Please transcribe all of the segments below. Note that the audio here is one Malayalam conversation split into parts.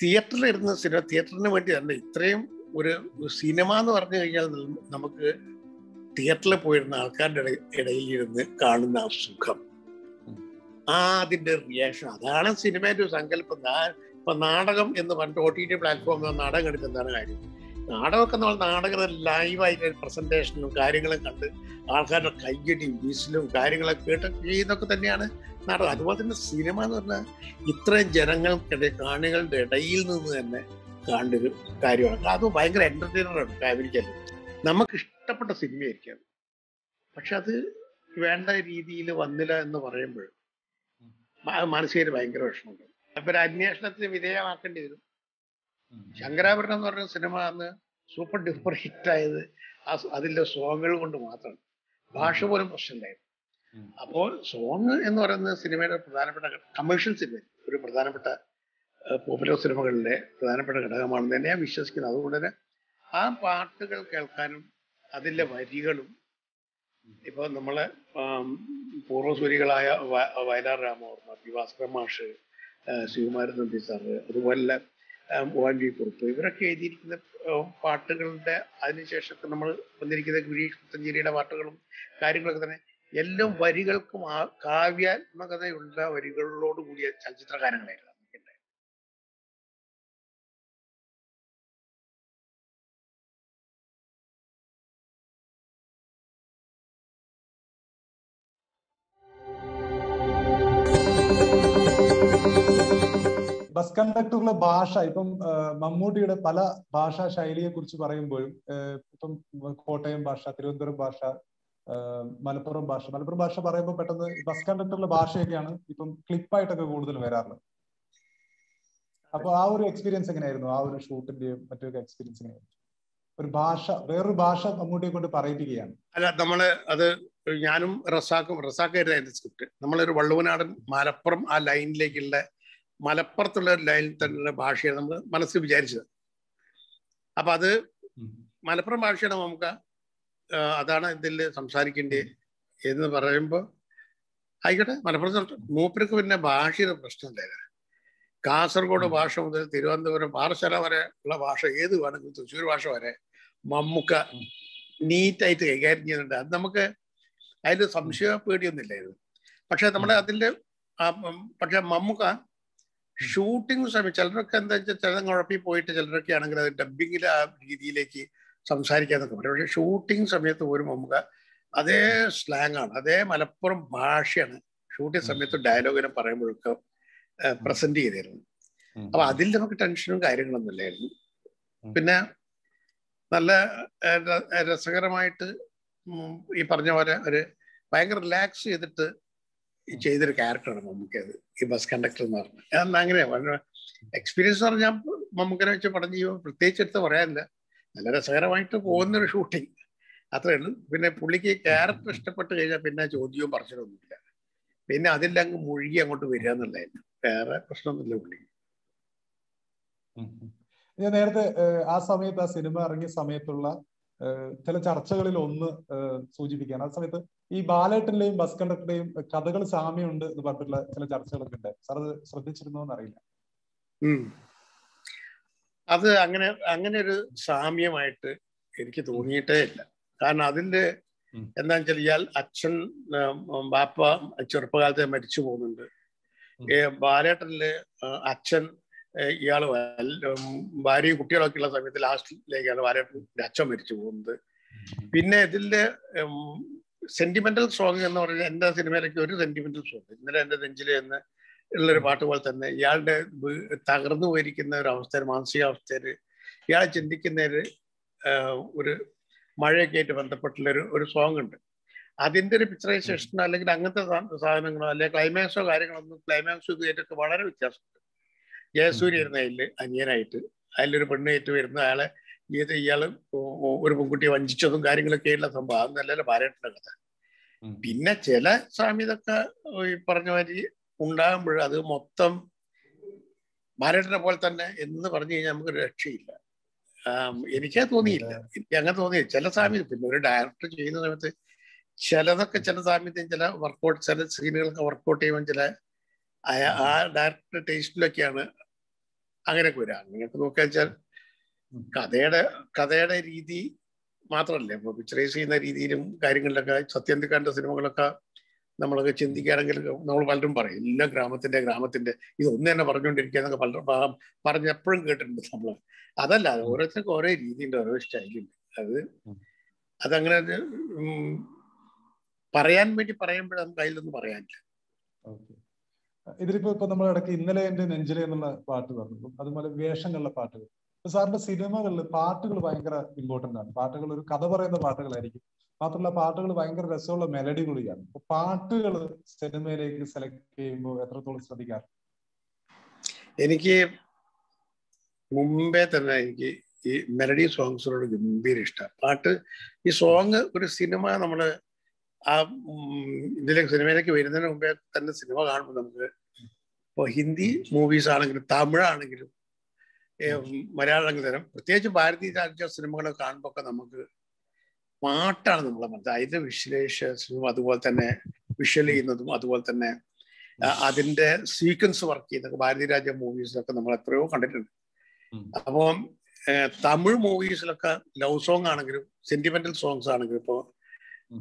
തിയേറ്ററിൽ ഇരുന്ന സിനിമ തിയേറ്ററിന് വേണ്ടി തന്നെ ഇത്രയും ഒരു സിനിമ എന്ന് പറഞ്ഞു കഴിഞ്ഞാൽ നം- നമുക്ക് തിയേറ്ററിൽ പോയിരുന്ന ആൾക്കാരുടെ ഇടയിൽ ഇടയിൽ ഇരുന്ന് കാണുന്ന ആ സുഖം ആ അതിന്റെ റിയാക്ഷൻ അതാണ് സിനിമയുടെ ഒരു സങ്കല്പം നാ- ഇപ്പൊ നാടകം എന്ന് പറഞ്ഞിട്ട് ഒ ടി ടി പ്ലാറ്റ്ഫോമിൽ നാടകം എടുത്ത് എന്താണ് കാര്യം നാടകമൊക്കെ നമ്മൾ നാടകം ലൈവായിട്ട് പ്രസന്റേഷനും കാര്യങ്ങളും കണ്ട് ആൾക്കാരുടെ കയ്യടിയും വിസിലും കാര്യങ്ങളൊക്കെ കേട്ട് ചെയ്യുന്നതൊക്കെ തന്നെയാണ് നാടകം അതുപോലെ തന്നെ സിനിമ എന്ന് പറഞ്ഞാൽ ഇത്രയും ജനങ്ങൾക്കിടെ കാണികളുടെ ഇടയിൽ നിന്ന് തന്നെ കാണേണ്ട ഒരു കാര്യമാണ് അത് ഭയങ്കര എന്റർടൈനറാണ് ഫാമിലിക്കല്ല നമുക്ക് ഇഷ്ടപ്പെട്ട സിനിമയായിരിക്കും അത്. പക്ഷെ അത് വേണ്ട രീതിയിൽ വന്നില്ല എന്ന് പറയുമ്പോൾ മ- മനസ്സിന് ഭയങ്കര വിഷമമുണ്ട് അപ്പൊ ഒരു അന്വേഷണത്തിന് വിധേയമാക്കേണ്ടി വരും ശങ്കരാഭരണം എന്ന് പറഞ്ഞ സിനിമ അന്ന് സൂപ്പർ ഡ്യൂപ്പർ ഹിറ്റായത് ആ സ- അതിലെ സോങ്ങുകൾ കൊണ്ട് മാത്രമാണ് ഭാഷ പോലും പ്രശ്നമില്ലായിരുന്നു ഉം. അപ്പോൾ സോങ് എന്ന് പറയുന്നത് സിനിമയുടെ പ്രധാനപ്പെട്ട കമേഴ്ഷ്യൽ സിനിമ ഒരു പ്രധാനപ്പെട്ട പോപ്പുലർ സിനിമകളിലെ പ്രധാനപ്പെട്ട ഘടകമാണെന്ന് തന്നെ ഞാൻ വിശ്വസിക്കുന്നത് അതുകൊണ്ട് തന്നെ ആ പാട്ടുകൾ കേൾക്കാനും അതിലെ വരികളും ഇപ്പൊ നമ്മളെ ആം, പൂർവ്വസൂരികളായ വ- വയലാർ രാമവർമ്മ പി ഭാസ്കര മാഷ് ആ, ശിവകുമാരൻ നമ്പി സാറ് അതുപോലെ ആം, ഒ എൻ വി കുറുപ്പ് ഇവരൊക്കെ എഴുതിയിരിക്കുന്ന ആ, പാട്ടുകളുടെ അതിനുശേഷം നമ്മൾ വന്നിരിക്കുന്ന ഗിരീഷ് പുത്തഞ്ചേരിയുടെ പാട്ടുകളും കാര്യങ്ങളൊക്കെ തന്നെ എല്ലാം വരികൾക്കും ആ കാവ്യാത്മകതയുള്ള വരികളോട് കൂടിയ ചലച്ചിത്ര ഗാനങ്ങളായിരുന്നു അന്നൊക്കെ ഉണ്ടായിരുന്നത്. ബസ് കണ്ടക്ടറിലെ ഭാഷ ഇപ്പം ആ, മമ്മൂട്ടിയുടെ പല ഭാഷാ ശൈലിയെ കുറിച്ച് പറയുമ്പോഴും ആ, ഇപ്പം കോട്ടയം ഭാഷ തിരുവനന്തപുരം ഭാഷ ആ, മലപ്പുറം ഭാഷ മലപ്പുറം ഭാഷ പറയുമ്പോൾ പെട്ടെന്ന് ബസ് കണ്ടക്ടറിലെ ഭാഷയൊക്കെയാണ് ഇപ്പം ക്ലിപ്പായിട്ടൊക്കെ കൂടുതൽ വരാറുള്ളത് അപ്പൊ ആ ഒരു എക്സ്പീരിയൻസ് എങ്ങനെയായിരുന്നു ആ ഒരു ഷൂട്ടിന്റെയും മറ്റൊക്കെ എക്സ്പീരിയൻസ് എങ്ങനെയായിരുന്നു ഒരു ഭാഷ വേറൊരു ഭാഷ മമ്മൂട്ടിയെ കൊണ്ട് പറയിപ്പിക്കുകയാണ് അല്ല നമ്മള് അത് ഞാനും റസാക്കും റസാക്കായിരുന്നു അതിന്റെ സ്ക്രിപ്റ്റ് നമ്മളൊരു വള്ളുവനാടൻ മലപ്പുറം ആ ലൈനിലേക്കുള്ള മലപ്പുറത്തുള്ള ഒരു ലൈനിൽ തന്നെ ഭാഷയാണ് നമ്മൾ മനസ്സിൽ വിചാരിച്ചത് അപ്പൊ അത് മലപ്പുറം ഭാഷയാണ് നമുക്ക് ആ, അതാണ് ഇതിൽ സംസാരിക്കേണ്ടത് എന്ന് പറയുമ്പോൾ ആയിക്കോട്ടെ മലപ്പുറം സംസാ- മൂപ്പർക്ക് പിന്നെ ഭാഷയുടെ പ്രശ്നമില്ല കാസർഗോഡ് ഭാഷ മുതൽ തിരുവനന്തപുരം പാറശാല വരെ ഉള്ള ഭാഷ ഏത് വേണമെങ്കിലും തൃശ്ശൂർ ഭാഷ വരെ മമ്മൂക്ക നീറ്റായിട്ട് കൈകാര്യം ചെയ്യുന്നുണ്ട് അത് നമുക്ക് അതിൽ സംശയ പേടിയൊന്നുമില്ലായിരുന്നു പക്ഷെ നമ്മുടെ അതിന്റെ ആ, ഉം, പക്ഷെ മമ്മൂക്ക ഷൂട്ടിംഗ് സമയം ചിലരൊക്കെ എന്താ വെച്ചാൽ ചില കുഴപ്പി പോയിട്ട് ചിലരൊക്കെ ആണെങ്കിൽ അത് ഡബിങ്ങിൽ ആ രീതിയിലേക്ക് സംസാരിക്കാന്നൊക്കെ പറയും പക്ഷെ ഷൂട്ടിംഗ് സമയത്ത് പോലും നമുക്ക് അതേ സ്ലാങ് ആണ് അതേ മലപ്പുറം ഭാഷയാണ് ഷൂട്ടിംഗ് സമയത്ത് ഡയലോഗിനെ പറയുമ്പോഴൊക്കെ പ്രസന്റ് ചെയ്തിരുന്നു അപ്പൊ അതിൽ നമുക്ക് ടെൻഷനും കാര്യങ്ങളൊന്നും ഇല്ലായിരുന്നു ഉം. പിന്നെ നല്ല ഏഹ്, ര- രസകരമായിട്ട് ഉം, ഈ പറഞ്ഞ പോലെ ഒരു ഭയങ്കര റിലാക്സ് ചെയ്തിട്ട് ഈ ചെയ്തൊരു ക്യാരക്ടറാണ് മമ്മൂക്കത് ഈ ബസ് കണ്ടക്ടർ എന്ന് പറഞ്ഞത് അന്ന് അങ്ങനെയാ എക്സ്പീരിയൻസ് പറഞ്ഞാൽ മമ്മൂക്കനെ വെച്ച് പടം ചെയ്യുമ്പോൾ പ്രത്യേകിച്ച് എടുത്ത് പറയാനില്ല നല്ല രസകരമായിട്ട് പോകുന്ന ഒരു ഷൂട്ടിങ് അത്രേ ഉള്ളൂ പിന്നെ പുള്ളിക്ക് ക്യാരക്ടർ ഇഷ്ടപ്പെട്ട് കഴിഞ്ഞാൽ പിന്നെ ചോദ്യവും പറച്ചിലൊന്നുമില്ല പിന്നെ അതിൽ അങ്ങ് മുഴുകി അങ്ങോട്ട് വരിക എന്നുള്ളതായിരുന്നു വേറെ പ്രശ്നമൊന്നുമില്ല പുള്ളിക്ക് ഉം ഉം. ഞാൻ നേരത്തെ ഏഹ്, ആ സമയത്ത് ആ സിനിമ ഇറങ്ങിയ സമയത്തുള്ള ഏഹ്, ചില ചർച്ചകളിൽ ഒന്ന് ഏഹ്, സൂചിപ്പിക്കാൻ ആ സമയത്ത് ഈ ബാലേട്ടന്റെയും ബസ് കണ്ടക്ടറുടെയും കഥകൾ സാമ്യമുണ്ട് എന്ന് പറഞ്ഞിട്ടുള്ള ചില ചർച്ചകളൊക്കെ ഉണ്ട് സാർ അത് ശ്രദ്ധിച്ചിരുന്നോ എന്നറിയില്ല ഉം. അത് അങ്ങനെ അങ്ങനെ ഒരു സാമ്യമായിട്ട് എനിക്ക് തോന്നിയിട്ടേ ഇല്ല കാരണം അതിന്റെ ഉം. എന്താണെന്ന് വെച്ചാൽ ഇയാൾ അച്ഛൻ ഉം, ബാപ്പ ചെറുപ്പകാലത്തെ മരിച്ചു പോകുന്നുണ്ട് ഉം. ഏ, ബാലേട്ടനില് ആ, അച്ഛൻ ഏ, ഇയാള് വൽ- ഉം, ഭാര്യയും കുട്ടികളൊക്കെ ഉള്ള സമയത്ത് ലാസ്റ്റിലേക്കാണ് ബാലേട്ടൻ്റെ അച്ഛൻ മരിച്ചു പോകുന്നത് പിന്നെ ഇതിന്റെ സെന്റിമെന്റൽ സോങ് എന്ന് പറഞ്ഞാൽ എന്റെ സിനിമയിലേക്ക് ഒരു സെന്റിമെന്റൽ സോങ് ഇന്നലെ എന്റെ നെഞ്ചില് എന്ന് ഉള്ളൊരു പാട്ട് പോലെ തന്നെ ഇയാളുടെ വീ- തകർന്നു പോയിരിക്കുന്ന ഒരു അവസ്ഥ മാനസികാവസ്ഥയിൽ ഇയാളെ ചിന്തിക്കുന്ന ഒരു ആഹ്, ഒരു മഴയൊക്കെ ആയിട്ട് ബന്ധപ്പെട്ടുള്ള ഒരു ഒരു സോങ് ഉണ്ട് അതിന്റെ ഒരു പിക്ചറൈസേഷൻ അല്ലെങ്കിൽ അങ്ങനത്തെ സാ- സാധനങ്ങളോ അല്ലെങ്കിൽ ക്ലൈമാക്സോ കാര്യങ്ങളൊന്നും ക്ലൈമാക്സോ ഇതായിട്ടൊക്കെ വളരെ വ്യത്യാസമുണ്ട് ജയസൂര്യ ആയിരുന്നു അതില് അനിയനായിട്ട് അതിലൊരു പെണ്ണായിട്ട് വരുന്ന അയാളെ ഇത് ഇയാള് ഒ- ഒ- ഒരു പെൺകുട്ടിയെ വഞ്ചിച്ചതും കാര്യങ്ങളൊക്കെ ഉള്ള സംഭവം അത് നല്ല ഭാര്യയുടെ കഥ ഉം. പിന്നെ ചില സാമ്യതൊക്കെ ഈ പറഞ്ഞ മാതിരി ഉണ്ടാകുമ്പോൾ അത് മൊത്തം ഭാരതനെ പോലെ തന്നെ എന്ന് പറഞ്ഞു കഴിഞ്ഞാൽ നമുക്ക് രക്ഷയില്ല ആം, എനിക്കത് തോന്നിയില്ല എനിക്ക് അങ്ങനെ തോന്നിയില്ല ചില സാമ്യത പിന്നെ ഒരു ഡയറക്ടർ ചെയ്യുന്ന സമയത്ത് ചിലതൊക്കെ ചില സാമ്യതയും ചില വർക്കൗട്ട് ചില സീനുകളൊക്കെ വർക്കൗട്ട് ചെയ്യുമ്പോൾ ചില അയ- ആ ഡയറക്ടർ ടേസ്റ്റിലൊക്കെയാണ് അങ്ങനെയൊക്കെ വരാം അങ്ങനെയൊക്കെ നോക്കുക വെച്ചാൽ കഥയുടെ കഥയുടെ രീതി മാത്രമല്ല ഇപ്പൊ പിക്ചറൈസ് ചെയ്യുന്ന രീതിയിലും കാര്യങ്ങളിലൊക്കെ സത്യന്തിക്കാന്റെ സിനിമകളൊക്കെ നമ്മളൊക്കെ ചിന്തിക്കുകയാണെങ്കിൽ നമ്മൾ പലരും പറയും എല്ലാ ഗ്രാമത്തിന്റെ ഗ്രാമത്തിന്റെ ഇത് ഒന്ന് തന്നെ പറഞ്ഞുകൊണ്ടിരിക്കുക എന്നൊക്കെ പലരും പ- പറഞ്ഞ് എപ്പോഴും കേട്ടിട്ടുണ്ട് നമ്മൾ അതല്ല അത് ഓരോരുത്തർക്കും ഓരോ രീതിയുണ്ട് ഓരോ സ്റ്റൈലുണ്ട് അത് അതങ്ങനെ ഒരു, ഉം, പറയാൻ വേണ്ടി പറയുമ്പോഴേ നമുക്ക് അതിലൊന്നും പറയാനില്ല ഓക്കെ ഇതിലിപ്പോ ഇപ്പൊ നമ്മൾ ഇടയ്ക്ക് ഇന്നലെ എന്റെ നെഞ്ചിലെ എന്നുള്ള പാട്ട് പറഞ്ഞു അതുപോലെ വേഷങ്ങളിലെ പാട്ടുകൾ ഇപ്പൊ സാറിന്റെ സിനിമകളിൽ പാട്ടുകൾ ഭയങ്കര ഇമ്പോർട്ടന്റ് ആണ് പാട്ടുകൾ ഒരു കഥ പറയുന്ന പാട്ടുകളായിരിക്കും മാത്രമല്ല പാട്ടുകൾ ഭയങ്കര രസമുള്ള മെലഡി കൂടിയാണ് അപ്പൊ പാട്ടുകൾ സിനിമയിലേക്ക് സെലക്ട് ചെയ്യുമ്പോൾ എത്രത്തോളം ശ്രദ്ധിക്കാറ് എനിക്ക് മുമ്പേ തന്നെ എനിക്ക് ഈ മെലഡി സോങ്സിനോട് ഗംഭീര ഇഷ്ടമാണ് പാട്ട് ഈ സോങ് ഒരു സിനിമ നമ്മള് ആ ഉം, ഇതിലേക്ക് സിനിമയിലേക്ക് വരുന്നതിന് മുമ്പേ തന്നെ സിനിമ കാണുമ്പോൾ നമുക്ക് ഇപ്പോൾ ഹിന്ദി മൂവീസ് ആണെങ്കിലും തമിഴാണെങ്കിലും മലയാളം പ്രത്യേകിച്ച് ഭാരതീയ രാജ്യ സിനിമകളൊക്കെ കാണുമ്പോൾ ഒക്കെ നമുക്ക് പാട്ടാണ് നമ്മളെ മനസ്സിൽ അതിന്റെ വിശ്ലേഷണവും അതുപോലെ തന്നെ വിഷ്വൽ ചെയ്യുന്നതും അതുപോലെ തന്നെ ആ, അതിന്റെ സീക്വൻസ് വർക്ക് ചെയ്യുന്നതൊക്കെ ഭാരതീയ രാജ്യ മൂവീസിലൊക്കെ നമ്മൾ എത്രയോ കണ്ടിട്ടുണ്ട് ഉം. അപ്പം ഏഹ്, തമിഴ് മൂവീസിലൊക്കെ ലവ് സോങ് ആണെങ്കിലും സെന്റിമെന്റൽ സോങ്സ് ആണെങ്കിലും ഇപ്പോൾ ഉം.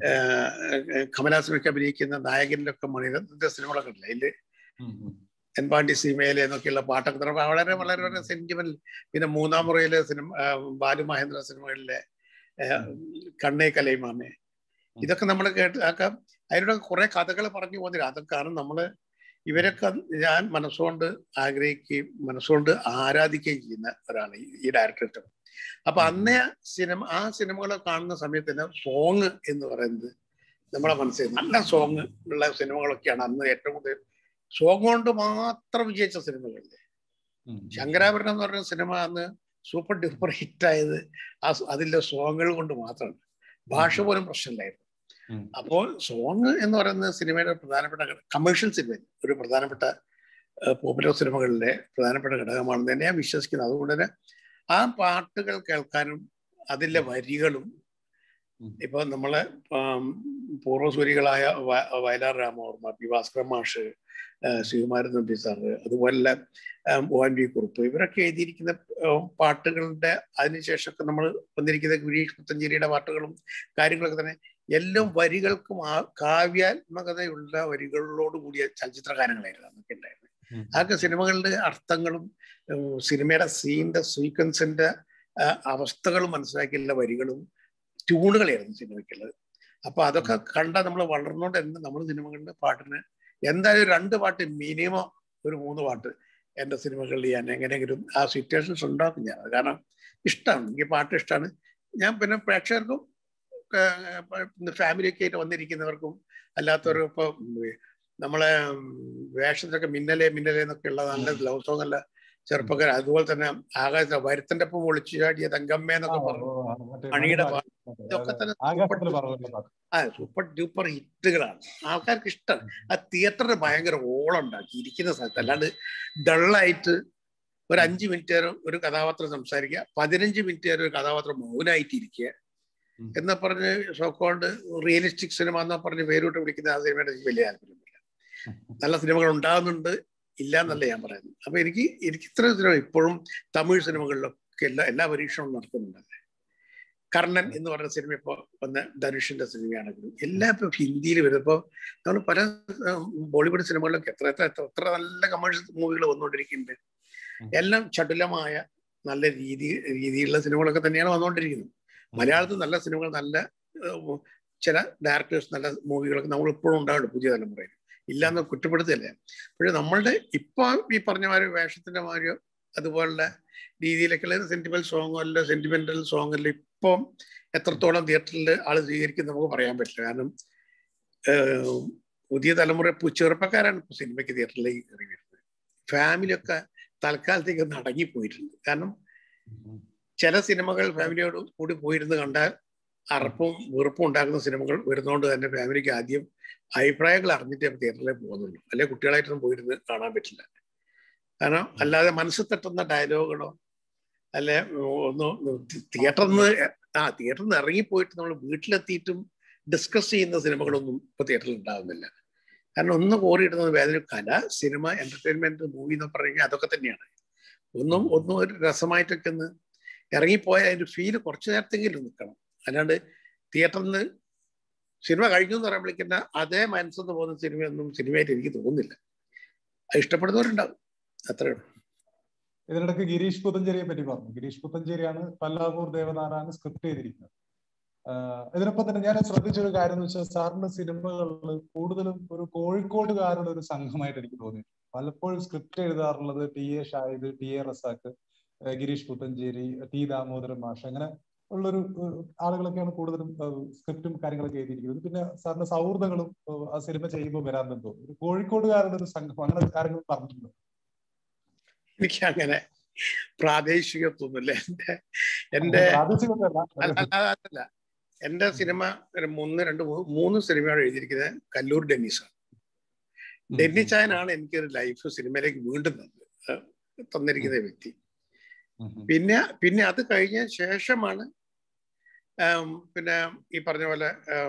കമലാസനൊക്കെ അഭിനയിക്കുന്ന നായകനിലൊക്കെ മണിരത്നത്തിന്റെ സിനിമകളൊക്കെ ഉണ്ടല്ലേ അതില് ഉം, ഉം. എൻപാണ്ടി സീമയിലെ എന്നൊക്കെയുള്ള പാട്ടൊക്കെ തന്നെ വളരെ വളരെ വളരെ സെന്റിമെന്റൽ പിന്നെ മൂന്നാം മുറയിലെ സിനിമ ആ, ബാലു മഹേന്ദ്ര സിനിമകളിലെ ആ, കണ്ണേ കലൈമാമേ ഇതൊക്കെ നമ്മൾ കേട്ട് ഒക്കെ അതിലൂടെ കുറെ കഥകൾ പറഞ്ഞു പോകുന്നില്ല അതൊക്കെയാണ് നമ്മള് ഇവരൊക്കെ ഞാൻ മനസ്സുകൊണ്ട് ആഗ്രഹിക്കുകയും മനസ്സുകൊണ്ട് ആരാധിക്കുകയും ചെയ്യുന്ന ഒരാളാണ് ഈ- ഈ ഡയറക്ടർ അപ്പൊ അന്നേ സിനിമ ആ സിനിമകളെ കാണുന്ന സമയത്ത് തന്നെ സോങ് എന്ന് പറയുന്നത് നമ്മളെ മനസ്സിൽ നല്ല സോങ് ഉള്ള സിനിമകളൊക്കെയാണ് അന്ന് ഏറ്റവും കൂടുതൽ സോങ് കൊണ്ട് മാത്രം വിജയിച്ച സിനിമകളില്ലേ ഉം. ശങ്കരാഭരണം എന്ന് പറയുന്ന സിനിമ അന്ന് സൂപ്പർ ഡ്യൂപ്പർ ഹിറ്റായത് ആ സ- അതിലെ സോങ്ങുകൾ കൊണ്ട് മാത്രമാണ് ഭാഷ പോലും പ്രശ്നമില്ലായിരുന്നു ഉം. അപ്പോൾ സോങ് എന്ന് പറയുന്നത് സിനിമയുടെ ഒരു പ്രധാനപ്പെട്ട കമേഴ്ഷ്യൽ സിനിമ ഒരു പ്രധാനപ്പെട്ട പോപ്പുലർ സിനിമകളിലെ പ്രധാനപ്പെട്ട ഘടകമാണെന്ന് തന്നെ ഞാൻ വിശ്വസിക്കുന്നത് അതുകൊണ്ട് തന്നെ ആ പാട്ടുകൾ കേൾക്കാനും അതിലെ വരികളും ഉം. ഇപ്പൊ നമ്മളെ ആം, പൂർവ്വസൂരികളായ വ- വയലാർ രാമവർമ്മ പി ഭാസ്കരൻ മാഷ് ആ, ശ്രീകുമാരൻ നമ്പി സാറ് അതുപോലെ ആം, ഒ എൻ വി കുറുപ്പ് ഇവരൊക്കെ എഴുതിയിരിക്കുന്ന ആ, പാട്ടുകളുടെ അതിനുശേഷമൊക്കെ നമ്മൾ വന്നിരിക്കുന്ന ഗിരീഷ് പുത്തഞ്ചേരിയുടെ പാട്ടുകളും കാര്യങ്ങളൊക്കെ തന്നെ എല്ലാം വരികൾക്കും ആ കാവ്യാത്മകതയുള്ള വരികളോട് കൂടിയ ചലച്ചിത്ര ഗാനങ്ങളായിരുന്നു അന്നൊക്കെ ഉണ്ടായിരുന്നത് ഉം. അതൊക്കെ സിനിമകളുടെ അർത്ഥങ്ങളും ഉം, സിനിമയുടെ സീനിന്റെ സീക്വൻസിന്റെ ആ, അവസ്ഥകളും മനസ്സിലാക്കിയുള്ള വരികളും ട്യൂണുകളായിരുന്നു സിനിമയ്ക്കുള്ളത് അപ്പൊ അതൊക്കെ കണ്ട നമ്മൾ വളർന്നുകൊണ്ട് തന്നെ നമ്മൾ സിനിമകളുടെ പാട്ടിന് എന്തായാലും രണ്ട് പാട്ട് മിനിമം ഒരു മൂന്ന് പാട്ട് എൻ്റെ സിനിമകളിൽ ഞാൻ എങ്ങനെയെങ്കിലും ആ സിറ്റുവേഷൻസ് ഉണ്ടാക്കും ഞാൻ കാരണം ഇഷ്ടമാണ് എനിക്ക് പാട്ട് ഇഷ്ടമാണ് ഞാൻ പിന്നെ പ്രേക്ഷകർക്കും ഫാമിലിയൊക്കെ ആയിട്ട് വന്നിരിക്കുന്നവർക്കും അല്ലാത്തവർക്കും ഇപ്പൊ നമ്മളെ ഉം, വേഷത്തിലൊക്കെ മിന്നലെ മിന്നലെ എന്നൊക്കെ ഉള്ള നല്ല ലവ് സോങ് അല്ല ചെറുപ്പക്കാർ അതുപോലെ തന്നെ ആകാശ വരുത്തന്റെ ഒപ്പം ഒളിച്ചു ചാടിയ തങ്കമ്മ ആ, എന്നൊക്കെ ഓ, പറഞ്ഞു ആ, മറ്റേ മണിയുടെ മണിയുടെ പാട്ട് പാട്ട്. ഇതൊക്കെ തന്നെ ആകാശത്തിൽ പറഞ്ഞ പാട്ട് ആ സൂപ്പർ ഡ്യൂപ്പർ ഹിറ്റുകളാണ് ആൾക്കാർക്ക് ഇഷ്ടമാണ് ആ തിയേറ്ററിന് ഭയങ്കര ഓളം ഉണ്ടാക്കി ഇരിക്കുന്ന സ്ഥലത്ത് അല്ലാണ്ട് ഡള്ളായിട്ട് ഒരു അഞ്ച് മിനിറ്റ് നേരം ഒരു കഥാപാത്രം സംസാരിക്കുക പതിനഞ്ച് മിനിറ്റ് നേരം ഒരു കഥാപാത്രം മൗനായിട്ട് ഇരിക്കുക ഉം. എന്ന് പറഞ്ഞ് സോക്കോൾഡ് റിയലിസ്റ്റിക് സിനിമ എന്ന് പറഞ്ഞ് പേരോട്ട് വിളിക്കുന്ന ആ സിനിമയുടെ എനിക്ക് വലിയ താല്പര്യമില്ല നല്ല സിനിമകൾ ഉണ്ടാകുന്നുണ്ട് ഇല്ല എന്നല്ല ഞാൻ പറയുന്നത് അപ്പൊ എനിക്ക് എനിക്ക് ഇത്ര സിനിമ ഇപ്പോഴും തമിഴ് സിനിമകളിലൊക്കെ എല്ലാ എല്ലാ പരീക്ഷണവും നടക്കുന്നുണ്ട് കർണൻ എന്ന് പറഞ്ഞ സിനിമ ഇപ്പോൾ വന്ന ധനുഷിന്റെ സിനിമയാണെങ്കിലും എല്ലാം ഇപ്പൊ ഹിന്ദിയിൽ വരുമ്പോൾ നമ്മൾ പല ഉം, ബോളിവുഡ് സിനിമകളിലൊക്കെ എത്ര എത്ര എത്ര എത്ര നല്ല കമേഴ്ഷ്യൽ മൂവികൾ വന്നുകൊണ്ടിരിക്കുന്നുണ്ട് ഉം. എല്ലാം ചടുലമായ നല്ല രീതി രീതിയിലുള്ള സിനിമകളൊക്കെ തന്നെയാണ് വന്നുകൊണ്ടിരിക്കുന്നത് മലയാളത്തിൽ നല്ല സിനിമകൾ നല്ല ഏഹ്, ചില ഡയറക്ടേഴ്സ് നല്ല മൂവികളൊക്കെ നമ്മൾ ഇപ്പോഴും ഉണ്ടാവുള്ളൂ പുതിയ തലമുറയിൽ ഇല്ലാന്ന് കുറ്റപ്പെടുത്തില്ല പക്ഷെ നമ്മളുടെ ഇപ്പൊ ഈ പറഞ്ഞ മാതിരി വേഷത്തിന്റെ മാതിരിയോ അതുപോലുള്ള രീതിയിലൊക്കെയുള്ള സെന്റിമെന്റൽ സോങ്ങോ അല്ല സെന്റിമെന്റൽ സോങ് അല്ല ഇപ്പം എത്രത്തോളം തിയേറ്ററിൽ ആൾ സ്വീകരിക്കും നമുക്ക് പറയാൻ പറ്റില്ല കാരണം ഏഹ്, പുതിയ തലമുറ പു- ചെറുപ്പക്കാരാണ് ഇപ്പൊ സിനിമയ്ക്ക് തിയേറ്ററിലേക്ക് കയറി വരുന്നത് ഫാമിലി ഒക്കെ തൽക്കാലത്തേക്ക് ഒന്ന് അടങ്ങിപ്പോയിട്ടുണ്ട് കാരണം ചില സിനിമകൾ ഫാമിലിയോട് കൂടി പോയിരുന്ന് കണ്ടാൽ അറപ്പും വെറുപ്പും ഉണ്ടാക്കുന്ന സിനിമകൾ വരുന്നതുകൊണ്ട് തന്നെ ഫാമിലിക്ക് ആദ്യം അഭിപ്രായങ്ങൾ അറിഞ്ഞിട്ടേ തിയേറ്ററിലേക്ക് പോകുന്നുള്ളൂ അല്ലെ കുട്ടികളായിട്ടൊന്നും പോയിരുന്ന് കാണാൻ പറ്റില്ല കാരണം അല്ലാതെ മനസ്സിൽ തട്ടുന്ന ഡയലോഗുകളോ അല്ലെ ഒന്ന് തിയേറ്ററിൽ നിന്ന് ആ തിയേറ്ററിൽ നിന്ന് ഇറങ്ങിപ്പോയിട്ട് നമ്മൾ വീട്ടിലെത്തിയിട്ടും ഡിസ്കസ് ചെയ്യുന്ന സിനിമകളൊന്നും ഇപ്പൊ തിയേറ്ററിൽ ഉണ്ടാകുന്നില്ല കാരണം ഒന്ന് കോറിയിടുന്നത് വേദന കല സിനിമ എന്റർടൈൻമെന്റ് മൂവി എന്ന് പറഞ്ഞു കഴിഞ്ഞാൽ അതൊക്കെ തന്നെയാണ് ഒന്നും ഒന്നും ഒരു രസമായിട്ടൊക്കെ ഒന്ന് ഇറങ്ങിപ്പോയ അതിന്റെ ഫീല് കുറച്ചു നേരത്തെങ്കിലും നിൽക്കണം അല്ലാണ്ട് തിയേറ്ററിൽ നിന്ന് സിനിമ കഴിഞ്ഞു എന്ന് പറയുമ്പോഴേക്കും അതേ മനസ്സെന്ന് പോകുന്ന സിനിമയൊന്നും സിനിമയായിട്ട് എനിക്ക് തോന്നുന്നില്ല അത് ഇഷ്ടപ്പെടുന്നവരുണ്ടാവും അത്രേ ഉള്ളൂ ഇതിനിടയ്ക്ക് ഗിരീഷ് പുത്തഞ്ചേരിയെ പറ്റി പറഞ്ഞു ഗിരീഷ് പുത്തഞ്ചേരിയാണ് പല്ലാവൂർ ദേവനാരായണ സ്ക്രിപ്റ്റ് ചെയ്തിരിക്കുന്നത് ഇതിനൊപ്പം തന്നെ ഞാൻ ശ്രദ്ധിച്ചൊരു കാര്യം എന്ന് വെച്ചാൽ സാറിന്റെ സിനിമകളിൽ കൂടുതലും ഒരു കോഴിക്കോടുകാരുടെ ഒരു സംഘമായിട്ട് എനിക്ക് തോന്നി പലപ്പോഴും സ്ക്രിപ്റ്റ് എഴുതാറുള്ളത് T A Shahid T A Razak Gireesh Puthenchery T Damodaran മാഷ് അങ്ങനെ ഉള്ളൊരു ആളുകളൊക്കെയാണ് കൂടുതലും സ്ക്രിപ്റ്റും കാര്യങ്ങളൊക്കെ എഴുതിയിരിക്കുന്നത് പിന്നെ സാറിന്റെ സൗഹൃദങ്ങളും ആ സിനിമ ചെയ്യുമ്പോൾ വരാറുണ്ടെന്ന് തോന്നുന്നു ഒരു കോഴിക്കോടുകാരുടെ ഒരു സംഘം അങ്ങനെ കാര്യങ്ങൾ പറഞ്ഞിട്ടുണ്ട് എനിക്ക് അങ്ങനെ പ്രാദേശികത്വമൊന്നുമില്ല എന്റെ എന്റെ അല്ല എന്റെ സിനിമ മൂന്ന് രണ്ട് മൂന്ന് സിനിമയാണ് എഴുതിയിരിക്കുന്നത് കല്ലൂർ ഡെന്നീസാണ് ഡെന്നി ചായനാണ് എനിക്കൊരു ലൈഫ് സിനിമയിലേക്ക് വീണ്ടും തന്നത് തന്നിരിക്കുന്ന വ്യക്തി പിന്നെ പിന്നെ അത് കഴിഞ്ഞ ശേഷമാണ് പിന്നെ ഈ പറഞ്ഞ പോലെ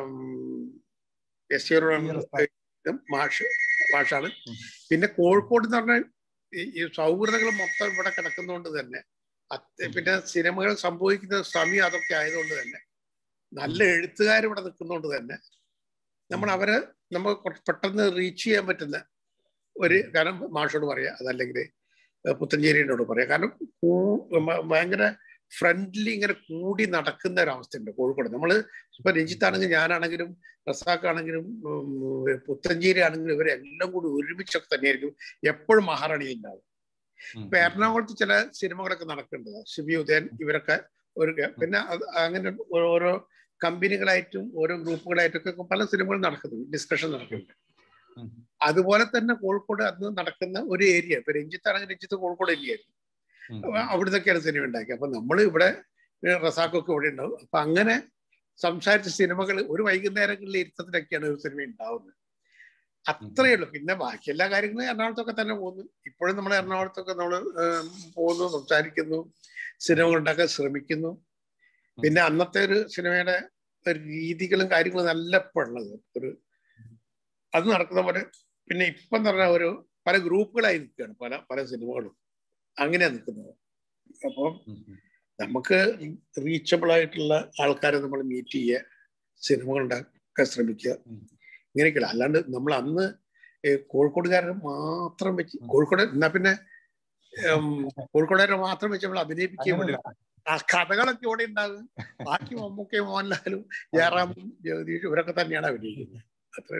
എസ് മാഷ് മാഷാണ് പിന്നെ കോഴിക്കോട് എന്ന് പറഞ്ഞാൽ ഈ സൗഹൃദങ്ങൾ മൊത്തം ഇവിടെ കിടക്കുന്നതുകൊണ്ട് തന്നെ പിന്നെ സിനിമകൾ സംഭവിക്കുന്ന സമയം അതൊക്കെ ആയതുകൊണ്ട് തന്നെ നല്ല എഴുത്തുകാർ ഇവിടെ നിൽക്കുന്നതുകൊണ്ട് തന്നെ നമ്മൾ അവരെ നമ്മൾ പെട്ടെന്ന് റീച്ച് ചെയ്യാൻ പറ്റുന്ന ഒരു കാരണം മാഷോട് പറയാം അതല്ലെങ്കിൽ പുത്തഞ്ചേരിയോട് പറയാം കാരണം ഭയങ്കര ഫ്രണ്ട്ലി ഇങ്ങനെ കൂടി നടക്കുന്ന ഒരവസ്ഥയുണ്ട് കോഴിക്കോട് നമ്മൾ ഇപ്പൊ രഞ്ജിത്താണെങ്കിലും ഞാനാണെങ്കിലും റസാഖാണെങ്കിലും പുത്തഞ്ചേരി ആണെങ്കിലും ഇവരെല്ലാം കൂടി ഒരുമിച്ചൊക്കെ തന്നെയായിരിക്കും എപ്പോഴും മഹാറാണി ഉണ്ടാവും ഇപ്പൊ എറണാകുളത്ത് ചില സിനിമകളൊക്കെ നടക്കുന്നുണ്ട് ശിബി ഉദയൻ ഇവരൊക്കെ ഒരു പിന്നെ അങ്ങനെ ഓരോ കമ്പനികളായിട്ടും ഓരോ ഗ്രൂപ്പുകളായിട്ടൊക്കെ പല സിനിമകൾ നടക്കുന്നുണ്ട് ഡിസ്കഷൻ നടക്കുന്നുണ്ട് അതുപോലെ തന്നെ കോഴിക്കോട് അന്ന് നടക്കുന്ന ഒരു ഏരിയ ഇപ്പൊ രഞ്ജിത്താണെങ്കിൽ രഞ്ജിത്ത് കോഴിക്കോട് ഏരിയയായിരുന്നു അവിടുന്നൊക്കെയാണ് സിനിമ ഉണ്ടാക്കിയത് അപ്പൊ നമ്മൾ ഇവിടെ റസാഖൊക്കെ ഇവിടെ ഉണ്ടാവും അപ്പൊ അങ്ങനെ സംസാരിച്ച സിനിമകൾ ഒരു വൈകുന്നേരങ്ങളിൽ ഇരുത്തത്തിലൊക്കെയാണ് ഒരു സിനിമ ഉണ്ടാവുന്നത് അത്രയേ ഉള്ളൂ പിന്നെ ബാക്കി എല്ലാ കാര്യങ്ങളും എറണാകുളത്തൊക്കെ തന്നെ പോകുന്നു ഇപ്പോഴും നമ്മൾ എറണാകുളത്തൊക്കെ നമ്മൾ പോകുന്നു സംസാരിക്കുന്നു സിനിമകൾ ഉണ്ടാക്കാൻ ശ്രമിക്കുന്നു പിന്നെ അന്നത്തെ ഒരു സിനിമയുടെ രീതികളും കാര്യങ്ങളും നല്ല ഉള്ളത് ഒരു അത് നടക്കുന്ന പോലെ പിന്നെ ഇപ്പം എന്ന് പറഞ്ഞാൽ ഒരു പല ഗ്രൂപ്പുകളായി നിൽക്കുകയാണ് പല പല സിനിമകളും അങ്ങനെയാണ് നിൽക്കുന്നത് അപ്പം നമുക്ക് റീച്ചബിൾ ആയിട്ടുള്ള ആൾക്കാരെ നമ്മൾ മീറ്റ് ചെയ്യുക സിനിമകൾ ഉണ്ടാക്കാൻ ശ്രമിക്കുക ഇങ്ങനെയൊക്കെയുള്ള അല്ലാണ്ട് നമ്മൾ അന്ന് കോഴിക്കോടുകാരെ മാത്രം വെച്ച് കോഴിക്കോട് എന്നാ പിന്നെ കോഴിക്കോടുകാരെ മാത്രം വെച്ച് നമ്മൾ അഭിനയിപ്പിക്കാൻ വേണ്ടി ആ കഥകളൊക്കെ ഇവിടെ ഉണ്ടാകും ബാക്കി മമ്മൂക്കയും മോഹൻലാലും ജയറാമും ജഗദീഷും ഇവരൊക്കെ തന്നെയാണ് അഭിനയിക്കുന്നത് അത്രേ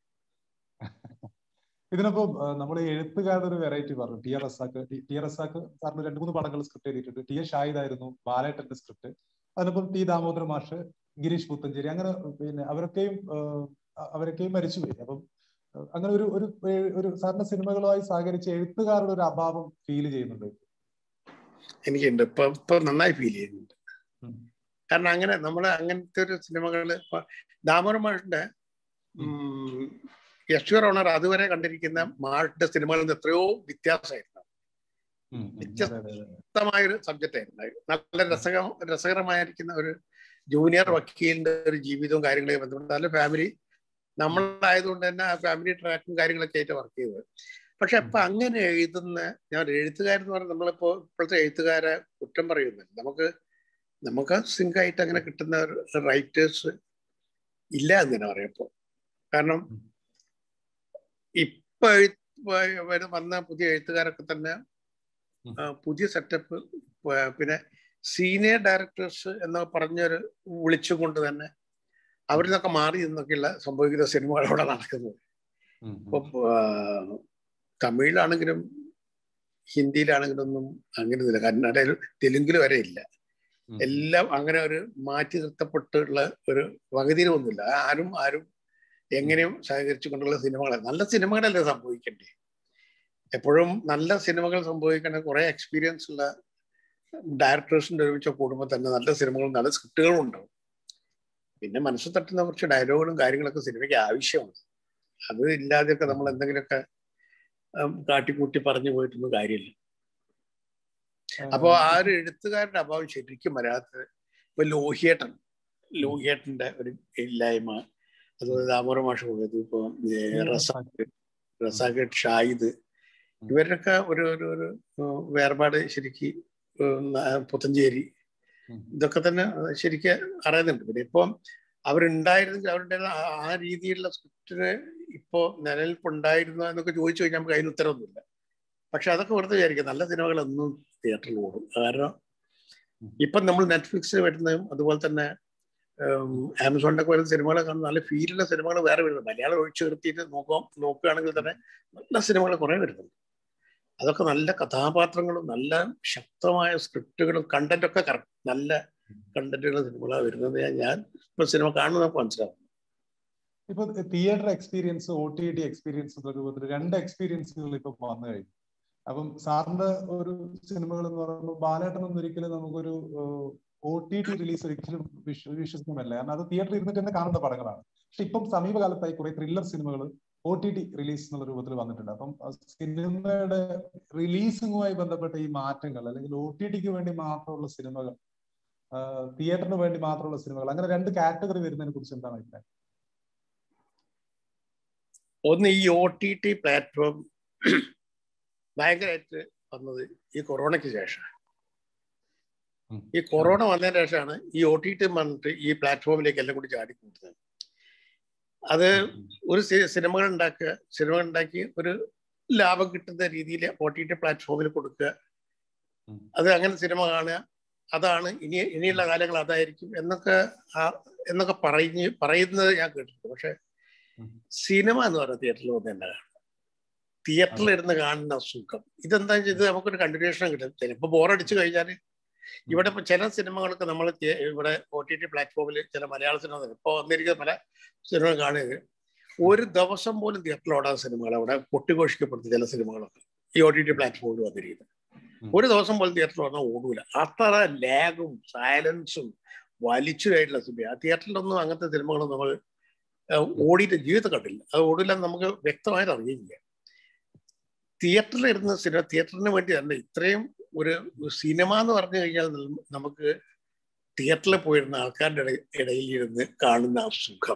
ഇതിനൊപ്പം നമ്മൾ എഴുത്തുകാരുടെ ഒരു വെറൈറ്റി പറഞ്ഞു T R Razak T R Razak സാറിന് രണ്ട് മൂന്ന് പടങ്ങൾ സ്ക്രിപ്റ്റ് ചെയ്തിട്ടുണ്ട് ടി എ ഷാഹിദ് ആയിരുന്നു ബാലേട്ടന്റെ സ്ക്രിപ്റ്റ് അതിനൊപ്പം ടി ദാമോദര മാഷ് ഗിരീഷ് പുത്തഞ്ചേരി അങ്ങനെ പിന്നെ അവരൊക്കെയും അവരൊക്കെയും മരിച്ചുപോയി അപ്പം അങ്ങനെ ഒരു ഒരു ഒരു സാറിന്റെ സിനിമകളുമായി സഹകരിച്ച് എഴുത്തുകാരുടെ ഒരു അഭാവം ഫീൽ ചെയ്യുന്നുണ്ട് എനിക്കുണ്ട് ഇപ്പൊ ഇപ്പൊ നന്നായി ഫീൽ ചെയ്യുന്നുണ്ട് കാരണം അങ്ങനെ നമ്മൾ അങ്ങനത്തെ ഒരു സിനിമകള് ദാമോദര മാഷിന്റെ യശ്വർ ഓണർ അതുവരെ കണ്ടിരിക്കുന്ന മാഷിന്റെ സിനിമകളിൽ നിന്ന് എത്രയോ വ്യത്യാസമായിരുന്നു വ്യത്യസ്തമായ ഒരു സബ്ജക്റ്റ് ആയിരുന്നു നല്ല രസക രസകരമായിരിക്കുന്ന ഒരു ജൂനിയർ വക്കീലിന്റെ ഒരു ജീവിതവും കാര്യങ്ങളൊക്കെ ബന്ധപ്പെട്ട് നല്ല ഫാമിലി നമ്മളായതുകൊണ്ട് തന്നെ ആ ഫാമിലി ട്രാക്കും കാര്യങ്ങളൊക്കെ ആയിട്ട് വർക്ക് ചെയ്തത് പക്ഷെ അപ്പൊ അങ്ങനെ എഴുതുന്ന ഞാൻ എഴുത്തുകാരെന്ന് പറഞ്ഞാൽ നമ്മളിപ്പോ ഇപ്പോഴത്തെ എഴുത്തുകാരെ കുറ്റം പറയുന്നില്ല നമുക്ക് നമുക്ക് സിങ്കായിട്ട് അങ്ങനെ കിട്ടുന്ന റൈറ്റേഴ്സ് ഇല്ല എന്ന് തന്നെ പറയപ്പോ കാരണം ഇപ്പൊ വന്ന പുതിയ എഴുത്തുകാരൊക്കെ തന്നെ പുതിയ സെറ്റപ്പ് പിന്നെ സീനിയർ ഡയറക്ടേഴ്സ് എന്ന് പറഞ്ഞൊരു വിളിച്ചുകൊണ്ട് തന്നെ അവരിൽ നിന്നൊക്കെ മാറി നിന്നൊക്കെയുള്ള സംഭവിക്കുന്ന സിനിമകൾ അവിടെ നടക്കുന്നത് ഇപ്പൊ തമിഴിലാണെങ്കിലും ഹിന്ദിയിലാണെങ്കിലും ഒന്നും അങ്ങനെയൊന്നുമില്ല കന്നഡയിൽ തെലുങ്കിൽ വരെ ഇല്ല എല്ലാം അങ്ങനെ ഒരു മാറ്റി നിർത്തപ്പെട്ടുള്ള ഒരു വകതിരിവൊന്നുമില്ല ആരും ആരും എങ്ങനെയും സഹകരിച്ചു കൊണ്ടുള്ള സിനിമകളാണ് നല്ല സിനിമകളല്ലേ സംഭവിക്കണ്ടേ എപ്പോഴും നല്ല സിനിമകൾ സംഭവിക്കേണ്ട കുറെ എക്സ്പീരിയൻസ് ഉള്ള ഡയറക്ടേഴ്സിന്റെ ഒരുമിച്ച് കൂടുമ്പോൾ തന്നെ നല്ല സിനിമകളും നല്ല സ്ക്രിപ്റ്റുകളും ഉണ്ടാവും പിന്നെ മനസ്സിൽ തട്ടുന്ന കുറച്ച് ഡയലോഗുകളും കാര്യങ്ങളൊക്കെ സിനിമയ്ക്ക് ആവശ്യമാണ് അത് ഇല്ലാതെയൊക്കെ നമ്മൾ എന്തെങ്കിലുമൊക്കെ കാട്ടിക്കൂട്ടി പറഞ്ഞു പോയിട്ടൊന്നും കാര്യമില്ല അപ്പോ ആ ഒരു എഴുത്തുകാരുടെ അഭാവം ശരിക്കും വരാത്തത് ഇപ്പൊ ലോഹിയേട്ടൻ ലോഹിയേട്ടന്റെ ഒരു ഇല്ലായ്മ അതുപോലെ ദാമോര മാഷ പോയത് ഇപ്പൊ റസാഖ് റസാഖ് ഷാഹിദ് ഇവരുടെയൊക്കെ ഒരു ഒരു ഒരു വേർപാട് ശരിക്ക് പുത്തഞ്ചേരി ഇതൊക്കെ തന്നെ ശരിക്ക് അറിയുന്നുണ്ട് പിന്നെ ഇപ്പം അവരുണ്ടായിരുന്നെങ്കിൽ അവരുടെ ആ രീതിയിലുള്ള സ്ക്രിപ്റ്റിന് ഇപ്പോ നിലനിൽപ്പുണ്ടായിരുന്നോ എന്നൊക്കെ ചോദിച്ചു കഴിഞ്ഞാൽ നമുക്ക് അതിന് ഉത്തരവൊന്നുമില്ല പക്ഷെ അതൊക്കെ വെറുതെ വിചാരിക്കും നല്ല സിനിമകളൊന്നും തിയേറ്ററിൽ ഓടും കാരണം ഇപ്പം നമ്മൾ നെറ്റ്ഫ്ലിക്സിൽ വരുന്നതും അതുപോലെ തന്നെ ആമസോണിലൊക്കെ വരുന്ന സിനിമകളെ കാണുന്ന നല്ല ഫീലുള്ള സിനിമകൾ വേറെ വരുന്നത് മലയാളം ഒഴിച്ചു നിർത്തിയിട്ട് നോക്കാം നോക്കുകയാണെങ്കിൽ തന്നെ നല്ല സിനിമകൾ കുറെ വരുന്നുണ്ട് അതൊക്കെ നല്ല കഥാപാത്രങ്ങളും നല്ല ശക്തമായ സ്ക്രിപ്റ്റുകളും കണ്ടന്റൊക്കെ കറക്റ്റ് നല്ല കണ്ടന്റുള്ള സിനിമകളാണ് വരുന്നത് ഞാൻ ഇപ്പൊ സിനിമ കാണുന്നത് നമുക്ക് മനസ്സിലാവും ഇപ്പൊ theatre experience O T T experience രൂപത്തിൽ രണ്ട് എക്സ്പീരിയൻസുകൾ ഇപ്പൊ വന്നു കഴിഞ്ഞു അപ്പം സാറിന്റെ ഒരു സിനിമകൾ എന്ന് പറയുമ്പോൾ ബാലേട്ടൻ ഒന്നും ഒരിക്കലും നമുക്കൊരു ഒ ടി ടി റിലീസ് ഒരിക്കലും വിശ്വസിക്കുമല്ല കാരണം അത് തിയേറ്ററിൽ ഇരുന്നിട്ട് തന്നെ കാണേണ്ട പടങ്ങളാണ് പക്ഷെ ഇപ്പം സമീപകാലത്തായി കുറെ ത്രില്ലർ സിനിമകൾ ഒ ടി ടി റിലീസ് എന്നുള്ള രൂപത്തിൽ വന്നിട്ടുണ്ട് അപ്പം സിനിമയുടെ റിലീസിങ്ങുമായി ബന്ധപ്പെട്ട ഈ മാറ്റങ്ങൾ അല്ലെങ്കിൽ ഒ ടി ടിക്ക് വേണ്ടി മാത്രമുള്ള സിനിമകൾ തിയേറ്ററിന് വേണ്ടി മാത്രമുള്ള സിനിമകൾ അങ്ങനെ രണ്ട് കാറ്റഗറി വരുന്നതിനെ കുറിച്ച് എന്താണ് അഭിപ്രായം ഒന്ന് ഈ ഒ ടി ടി പ്ലാറ്റ്ഫോം ഭയങ്കരമായിട്ട് വന്നത് ഈ കൊറോണയ്ക്ക് ശേഷം ഈ കൊറോണ വന്നതിന് ശേഷമാണ് ഈ ഒ ടി ടി വന്നിട്ട് ഈ പ്ലാറ്റ്ഫോമിലേക്ക് എല്ലാം കൂടി ചാടി കൂടുന്നത് അത് ഒരു സിനിമകൾ ഉണ്ടാക്കുക സിനിമകൾ ഉണ്ടാക്കി ഒരു ലാഭം കിട്ടുന്ന രീതിയിൽ ഒ ടി ടി പ്ലാറ്റ്ഫോമിൽ കൊടുക്കുക അത് അങ്ങനെ സിനിമ കാണുക അതാണ് ഇനി ഇനിയുള്ള കാലങ്ങൾ അതായിരിക്കും എന്നൊക്കെ എന്നൊക്കെ പറഞ്ഞ് പറയുന്നത് ഞാൻ കേട്ടിട്ടുണ്ട് പക്ഷെ സിനിമ എന്ന് പറയുന്ന തിയേറ്ററിൽ വന്ന് തന്നെ കാണുക തിയേറ്ററിൽ ഇരുന്ന് കാണുന്ന സുഖം ഇതെന്താ ഇത് നമുക്കൊരു കണ്ടിന്യൂഷൻ കിട്ടും ചിലപ്പോൾ ബോറടിച്ചു കഴിഞ്ഞാൽ ഇവിടെ ഇപ്പൊ ചില സിനിമകളൊക്കെ നമ്മൾ ഇവിടെ ഒ ടി ടി പ്ലാറ്റ്ഫോമിൽ ചില മലയാള സിനിമ ഇപ്പോൾ വന്നിരിക്കുന്ന പല സിനിമ കാണുക ഒരു ദിവസം പോലും തിയേറ്ററിൽ ഓടാത്ത സിനിമകൾ അവിടെ പൊട്ടിഘോഷിക്കപ്പെടുന്ന ചില സിനിമകളൊക്കെ ഈ ഒ ടി ടി പ്ലാറ്റ്ഫോമിൽ വന്നിരിക്കുന്നത് ഒരു ദിവസം പോലും തിയേറ്ററിൽ വന്നാൽ ഓടൂല അത്ര ലാഗും സൈലൻസും വലിച്ചുമായിട്ടുള്ള സിനിമ ആ തിയേറ്ററിലൊന്നും അങ്ങനത്തെ സിനിമകളൊന്നും നമ്മൾ ഓടിയിട്ട് ജീവിതം കണ്ടില്ല അത് ഓടില്ല നമുക്ക് വ്യക്തമായിട്ട് അറിയില്ല തിയേറ്ററിൽ ഇരുന്ന സിനിമ തിയേറ്ററിന് വേണ്ടി തന്നെ ഇത്രയും ഒരു സിനിമ എന്ന് പറഞ്ഞു കഴിഞ്ഞാൽ നമുക്ക് തിയേറ്ററിൽ പോയിരുന്ന ആൾക്കാരുടെ ഇടയിൽ ഇരുന്ന് കാണുന്ന ആ സുഖം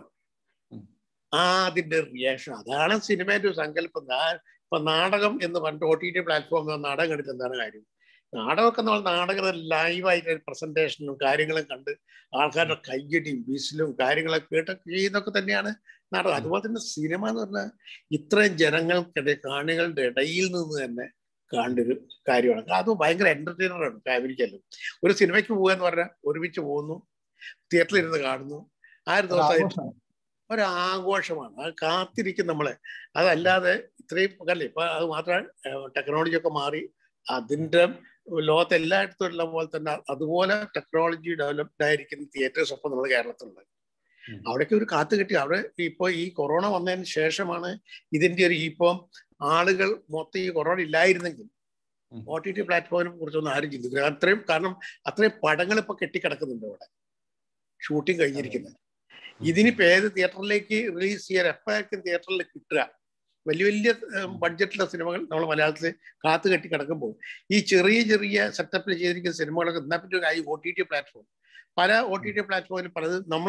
ആ അതിന്റെ റിയാക്ഷൻ അതാണ് സിനിമയുടെ ഒരു സങ്കല്പം ഇപ്പൊ നാടകം എന്ന് പറഞ്ഞിട്ട് ഒ ടി ടി പ്ലാറ്റ്ഫോമിൽ നാടകം കണ്ടിട്ട് എന്താണ് കാര്യം നാടകമൊക്കെ നമ്മൾ നാടകം ലൈവായിട്ട് പ്രസന്റേഷനും കാര്യങ്ങളും കണ്ട് ആൾക്കാരുടെ കയ്യടിയും വിസിലും കാര്യങ്ങളൊക്കെ കേട്ടൊക്കെ ചെയ്യുന്നൊക്കെ തന്നെയാണ് നാടകം അതുപോലെ തന്നെ സിനിമ എന്ന് പറഞ്ഞാൽ ഇത്രയും ജനങ്ങൾക്കിടെ കാണികളുടെ ഇടയിൽ നിന്ന് തന്നെ കാണേണ്ട ഒരു കാര്യമാണ് അത് ഭയങ്കര എന്റർടൈനറാണ് ഫാമിലിക്കല്ലോ ഒരു സിനിമയ്ക്ക് പോകുക എന്ന് പറഞ്ഞാൽ ഒരുമിച്ച് പോകുന്നു തിയേറ്ററിൽ ഇരുന്ന് കാണുന്നു ആ ഒരു ദിവസമായിട്ട് ഒരു ആഘോഷമാണ് അത് കാത്തിരിക്കും നമ്മളെ അതല്ലാതെ ഇത്രയും അല്ലേ ഇപ്പൊ അത് മാത്രം ടെക്നോളജി ഒക്കെ മാറി അതിന്റെ ലോകത്ത് എല്ലായിടത്തും ഉള്ള പോലെ തന്നെ അതുപോലെ ടെക്നോളജി ഡെവലപ്ഡ് ആയിരിക്കുന്ന തിയേറ്റേഴ്സ് ഒപ്പം നമ്മുടെ കേരളത്തിലുണ്ട് അവിടേക്ക് ഒരു കാത്തു കിട്ടി അവിടെ ഇപ്പൊ ഈ കൊറോണ വന്നതിന് ശേഷമാണ് ഇതിന്റെ ഒരു ഇപ്പം ആളുകൾ മൊത്തം ഈ കൊറോണ ഇല്ലായിരുന്നെങ്കിൽ ഒ ടി ടി പ്ലാറ്റ്ഫോമിനെ കുറിച്ചൊന്നും ആരും ചിന്തിക്കില്ല അത്രയും കാരണം അത്രയും പടങ്ങൾ ഇപ്പൊ കെട്ടിക്കിടക്കുന്നുണ്ട് അവിടെ ഷൂട്ടിംഗ് കഴിഞ്ഞിരിക്കുന്നത് ഇതിനിപ്പോ ഏത് തിയേറ്ററിലേക്ക് റിലീസ് ചെയ്യാൻ എപ്പോഴായിരിക്കും തിയേറ്ററിൽ കിട്ടുക വലിയ വലിയ ബഡ്ജറ്റിലെ സിനിമകൾ നമ്മൾ മലയാളത്തിൽ കാത്തു കെട്ടി കിടക്കുമ്പോൾ ഈ ചെറിയ ചെറിയ സെറ്റപ്പിൽ ചെയ്തിരിക്കുന്ന സിനിമകളൊക്കെ എന്നാ പറ്റി ഈ ഒ ടി ടി പ്ലാറ്റ്ഫോം പല ഒ ടി ടി പ്ലാറ്റ്ഫോമിൽ പലത് നമ്മൾ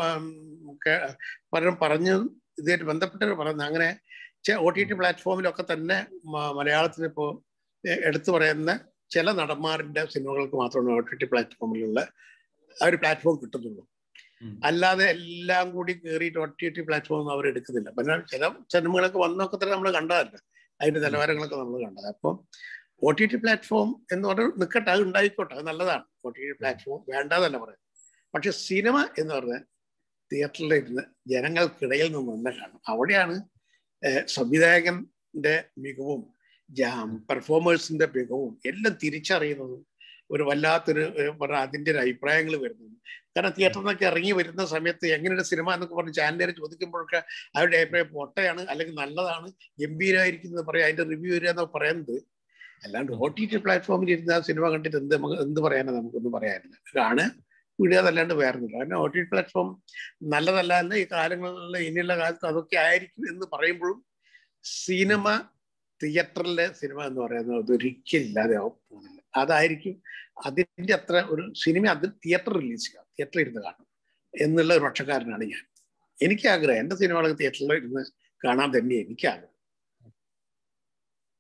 പലരും പറഞ്ഞു ഇതായിട്ട് ബന്ധപ്പെട്ടവർ പറയുന്നത് അങ്ങനെ ഒ ടി ടി പ്ലാറ്റ്ഫോമിലൊക്കെ തന്നെ മലയാളത്തിന് ഇപ്പോൾ എടുത്തു പറയുന്ന ചില നടന്മാരുടെ സിനിമകൾക്ക് മാത്രമാണ് ഒ ടി ടി പ്ലാറ്റ്ഫോമിലുള്ള ആ ഒരു പ്ലാറ്റ്ഫോം കിട്ടുന്നുള്ളൂ അല്ലാതെ എല്ലാം കൂടി കയറിയിട്ട് ഒ ടി ടി പ്ലാറ്റ്ഫോം അവർ എടുക്കുന്നില്ല പിന്നെ ചില സിനിമകളൊക്കെ വന്നൊക്കെ തന്നെ നമ്മൾ കണ്ടതല്ല അതിന്റെ നിലവാരങ്ങളൊക്കെ നമ്മൾ കണ്ടത് അപ്പം ഒ ടി ടി പ്ലാറ്റ്ഫോം എന്ന് പറഞ്ഞാൽ നിൽക്കട്ടെ അത് ഉണ്ടായിക്കോട്ടെ അത് നല്ലതാണ് ഒ ടി ടി പ്ലാറ്റ്ഫോം വേണ്ടാതല്ല പറയാം പക്ഷെ സിനിമ എന്ന് പറഞ്ഞാൽ തിയേറ്ററിൽ ഇരുന്ന് ജനങ്ങൾക്കിടയിൽ നിന്ന് തന്നെ കാണും അവിടെയാണ് സംവിധായകന്റെ മികവും പെർഫോമേഴ്സിന്റെ മികവും എല്ലാം തിരിച്ചറിയുന്നതും ഒരു വല്ലാത്തൊരു അതിന്റെ ഒരു അഭിപ്രായങ്ങൾ വരുന്നത് കാരണം തിയേറ്ററിൽ നിന്നൊക്കെ ഇറങ്ങി വരുന്ന സമയത്ത് എങ്ങനെയാണ് സിനിമ എന്നൊക്കെ പറഞ്ഞ് ചാനലുകാർ ചോദിക്കുമ്പോഴൊക്കെ അവരുടെ അഭിപ്രായം പൊട്ടയാണ് അല്ലെങ്കിൽ നല്ലതാണ് ഗംഭീരമായിരിക്കുന്നത് പറയാം അതിന്റെ റിവ്യൂ വരിക എന്നൊക്കെ പറയുന്നത് അല്ലാണ്ട് ഒ ടി ടി പ്ലാറ്റ്ഫോമിൽ ഇരുന്ന് ആ സിനിമ കണ്ടിട്ട് എന്ത് നമുക്ക് എന്ത് പറയാനാണ് നമുക്കൊന്നും പറയാനില്ല കാണുക വിടുക അതല്ലാണ്ട് വേറൊന്നുമില്ല കാരണം ഒ ടി ടി പ്ലാറ്റ്ഫോം നല്ലതല്ല എന്ന് ഈ കാലങ്ങളിൽ ഇനിയുള്ള കാലത്ത് അതൊക്കെ ആയിരിക്കും എന്ന് പറയുമ്പോഴും സിനിമ തിയേറ്ററിലെ സിനിമ എന്ന് പറയുന്നത് അതൊരിക്കലും ഇല്ലാതെ പോകുന്നില്ല അതായിരിക്കും അതിൻ്റെ അത്ര ഒരു സിനിമ അത് തിയേറ്റർ റിലീസ് ചെയ്യാം തിയേറ്ററിൽ ഇരുന്ന് കാണും എന്നുള്ള ഒരു പക്ഷക്കാരനാണ് ഞാൻ എനിക്ക് ആഗ്രഹം എൻ്റെ സിനിമകളൊക്കെ തിയേറ്ററിൽ ഇരുന്ന് കാണാൻ തന്നെ എനിക്ക് ആഗ്രഹം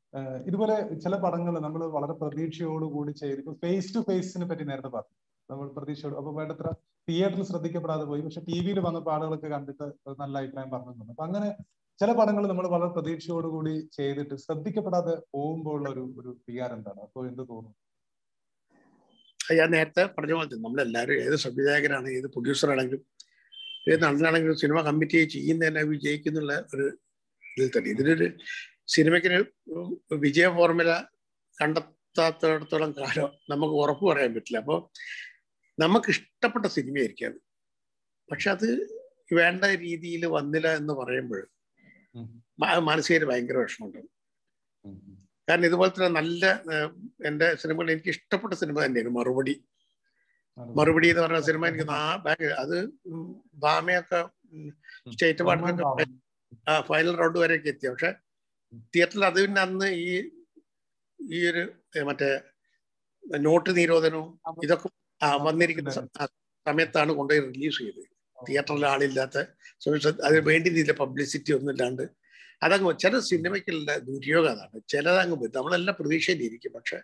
ഏഹ് ഇതുപോലെ ചില പടങ്ങൾ നമ്മൾ വളരെ പ്രതീക്ഷയോടുകൂടി ചെയ്ത് ഇപ്പൊ ഫേസ് ടു ഫേസിനെ പറ്റി നേരത്തെ പറഞ്ഞു നമ്മൾ പ്രതീക്ഷയോട് അപ്പൊ വേണ്ടത്ര തിയേറ്ററിൽ ശ്രദ്ധിക്കപ്പെടാതെ പോയി പക്ഷെ ടി വിയിൽ വന്നപ്പോൾ ആളുകളൊക്കെ കണ്ടിട്ട് നല്ല അഭിപ്രായം പറഞ്ഞിട്ടുണ്ട് അപ്പൊ അങ്ങനെ ചില പടങ്ങൾ നമ്മൾ വളരെ പ്രതീക്ഷയോടുകൂടി ചെയ്തിട്ട് ശ്രദ്ധിക്കപ്പെടാതെ പോകുമ്പോൾ ഉള്ള ഒരു ഒരു വികാരം എന്താണ് അപ്പോൾ എന്ത് തോന്നുന്നു ഞാൻ നേരത്തെ പറഞ്ഞ പോലെ തന്നെ നമ്മളെല്ലാവരും ഏത് സംവിധായകനാണ് ഏത് പ്രൊഡ്യൂസർ ആണെങ്കിലും ഏത് നടനാണെങ്കിലും സിനിമ കമ്മിറ്റ് ചെയ്യുന്നതിനെ വിജയിക്കുന്നുള്ള ഒരു ഇതിൽ തന്നെ ഇതിനൊരു സിനിമയ്ക്കൊരു വിജയ ഫോർമുല കണ്ടെത്താത്തിടത്തോളം കാലം നമുക്ക് ഉറപ്പ് പറയാൻ പറ്റില്ല അപ്പോൾ നമുക്ക് ഇഷ്ടപ്പെട്ട സിനിമയായിരിക്കും അത് പക്ഷെ അത് വേണ്ട രീതിയിൽ വന്നില്ല എന്ന് പറയുമ്പോൾ മാനസിക ഭയങ്കര വിഷമമുണ്ട് കാരണം ഇതുപോലെ തന്നെ നല്ല എൻ്റെ സിനിമകൾ എനിക്ക് ഇഷ്ടപ്പെട്ട സിനിമ തന്നെയാണ് മറുപടി മറുപടി എന്ന് പറഞ്ഞ സിനിമ എനിക്ക് ഭയങ്കര അത് ഭാമയൊക്കെ സ്റ്റേറ്റ് പാട്ടിലൊക്കെ ഫൈനൽ റൗണ്ട് വരെയൊക്കെ എത്തി പക്ഷെ തിയേറ്ററിൽ അത് പിന്നെ അന്ന് ഈ ഈ ഒരു മറ്റേ നോട്ട് നിരോധനവും ഇതൊക്കെ വന്നിരിക്കുന്ന സമയത്താണ് കൊണ്ടുപോയി റിലീസ് ചെയ്തത് തിയേറ്ററിൽ ആളില്ലാത്ത സമയത്ത് അതിന് വേണ്ടി രീതിയിലെ പബ്ലിസിറ്റി ഒന്നും ഇല്ലാണ്ട് അതങ്ങ് ചില സിനിമയ്ക്കുള്ള ദുര്യോഗം അതാണ് ചിലതങ്ങ് പോയി നമ്മളെല്ലാം പ്രതീക്ഷയിലിരിക്കും പക്ഷെ